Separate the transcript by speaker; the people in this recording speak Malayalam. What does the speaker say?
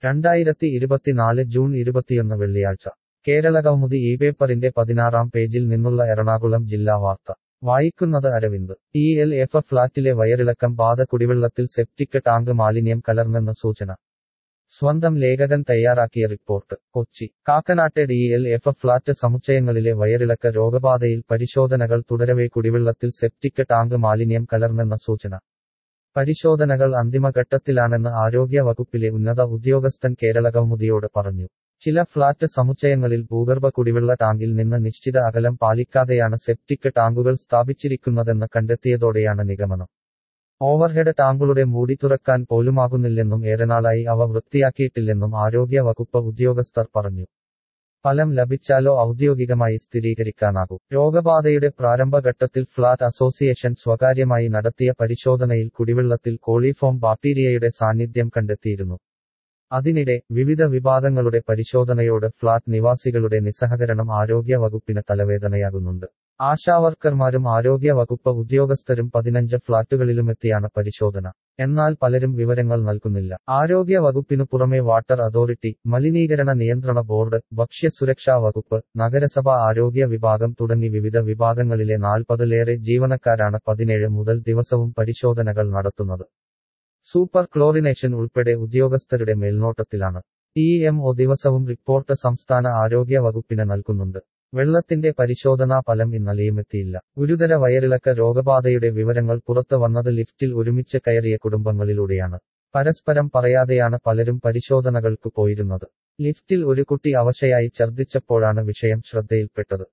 Speaker 1: രണ്ടായിരത്തി ഇരുപത്തിനാല് ജൂൺ ഇരുപത്തിയൊന്ന് വെള്ളിയാഴ്ച കേരള കൗമുദി ഈ പേപ്പറിന്റെ പതിനാറാം പേജിൽ നിന്നുള്ള എറണാകുളം ജില്ലാ വാർത്ത വായിക്കുന്നത് അരവിന്ദ് ഇ എൽ എഫ് ഫ്ളാറ്റിലെ വയറിളക്കം ബാധ കുടിവെള്ളത്തിൽ സെപ്റ്റിക് ടാങ്ക് മാലിന്യം കലർന്നെന്ന സൂചന സ്വന്തം ലേഖകൻ തയ്യാറാക്കിയ റിപ്പോർട്ട് കൊച്ചി കാക്കനാട്ടെ ഡി എൽ എഫ് ഫ്ളാറ്റ് സമുച്ചയങ്ങളിലെ വയറിളക്ക രോഗബാധയിൽ പരിശോധനകൾ തുടരവേ കുടിവെള്ളത്തിൽ സെപ്റ്റിക് ടാങ്ക് മാലിന്യം കലർന്നെന്ന സൂചന പരിശോധനകൾ അന്തിമഘട്ടത്തിലാണെന്ന് ആരോഗ്യ വകുപ്പിലെ ഉന്നത ഉദ്യോഗസ്ഥൻ കേരള കൗമുദിയോട് പറഞ്ഞു ചില ഫ്ളാറ്റ് സമുച്ചയങ്ങളിൽ ഭൂഗർഭ കുടിവെള്ള ടാങ്കിൽ നിന്ന് നിശ്ചിത അകലം പാലിക്കാതെയാണ് സെപ്റ്റിക് ടാങ്കുകൾ സ്ഥാപിച്ചിരിക്കുന്നതെന്ന് കണ്ടെത്തിയതോടെയാണ് നിഗമനം ഓവർഹെഡ് ടാങ്കുകളുടെ മൂടി തുറക്കാൻ പോലുമാകുന്നില്ലെന്നും ഏറെനാളായി അവ വൃത്തിയാക്കിയിട്ടില്ലെന്നും ആരോഗ്യ വകുപ്പ് ഉദ്യോഗസ്ഥർ പറഞ്ഞു ഫലം ലഭിച്ചാലോ ഔദ്യോഗികമായി സ്ഥിരീകരിക്കാനാകൂ രോഗബാധയുടെ പ്രാരംഭഘട്ടത്തിൽ ഫ്ളാറ്റ് അസോസിയേഷൻ സ്വകാര്യമായി നടത്തിയ പരിശോധനയിൽ കുടിവെള്ളത്തിൽ കോളിഫോം ബാക്ടീരിയയുടെ സാന്നിധ്യം കണ്ടെത്തിയിരുന്നു അതിനിടെ വിവിധ വിഭാഗങ്ങളുടെ പരിശോധനയോട് ഫ്ളാറ്റ് നിവാസികളുടെ നിസ്സഹകരണം ആരോഗ്യ വകുപ്പിന് തലവേദനയാകുന്നുണ്ട് ആശാവർക്കർമാരും ആരോഗ്യ വകുപ്പ് ഉദ്യോഗസ്ഥരും പതിനഞ്ച് ഫ്ളാറ്റുകളിലുമെത്തിയാണ് പരിശോധന എന്നാൽ പലരും വിവരങ്ങൾ നൽകുന്നില്ല ആരോഗ്യ വകുപ്പിനു പുറമെ വാട്ടർ അതോറിറ്റി മലിനീകരണ നിയന്ത്രണ ബോർഡ് ഭക്ഷ്യസുരക്ഷാ വകുപ്പ് നഗരസഭ ആരോഗ്യ വിഭാഗം തുടങ്ങി വിവിധ വിഭാഗങ്ങളിലെ നാൽപ്പതിലേറെ ജീവനക്കാരാണ് പതിനേഴ് മുതൽ ദിവസവും പരിശോധനകൾ നടത്തുന്നത് സൂപ്പർ ക്ലോറിനേഷൻ ഉൾപ്പെടെ ഉദ്യോഗസ്ഥരുടെ മേൽനോട്ടത്തിലാണ് ടി എം ഒ ദിവസവും റിപ്പോർട്ട് സംസ്ഥാന ആരോഗ്യ വകുപ്പിന് നൽകുന്നുണ്ട് വെള്ളത്തിന്റെ പരിശോധനാ ഫലം ഇന്നലെയും എത്തിയില്ല ഗുരുതര വയറിളക്ക രോഗബാധയുടെ വിവരങ്ങൾ പുറത്തു വന്നത് ലിഫ്റ്റിൽ ഒരുമിച്ച് കയറിയ കുടുംബങ്ങളിലൂടെയാണ് പരസ്പരം പറയാതെയാണ് പലരും പരിശോധനകൾക്ക് പോയിരുന്നത് ലിഫ്റ്റിൽ ഒരു കുട്ടി അവശയായി ഛർദ്ദിച്ചപ്പോഴാണ് വിഷയം ശ്രദ്ധയിൽപ്പെട്ടത്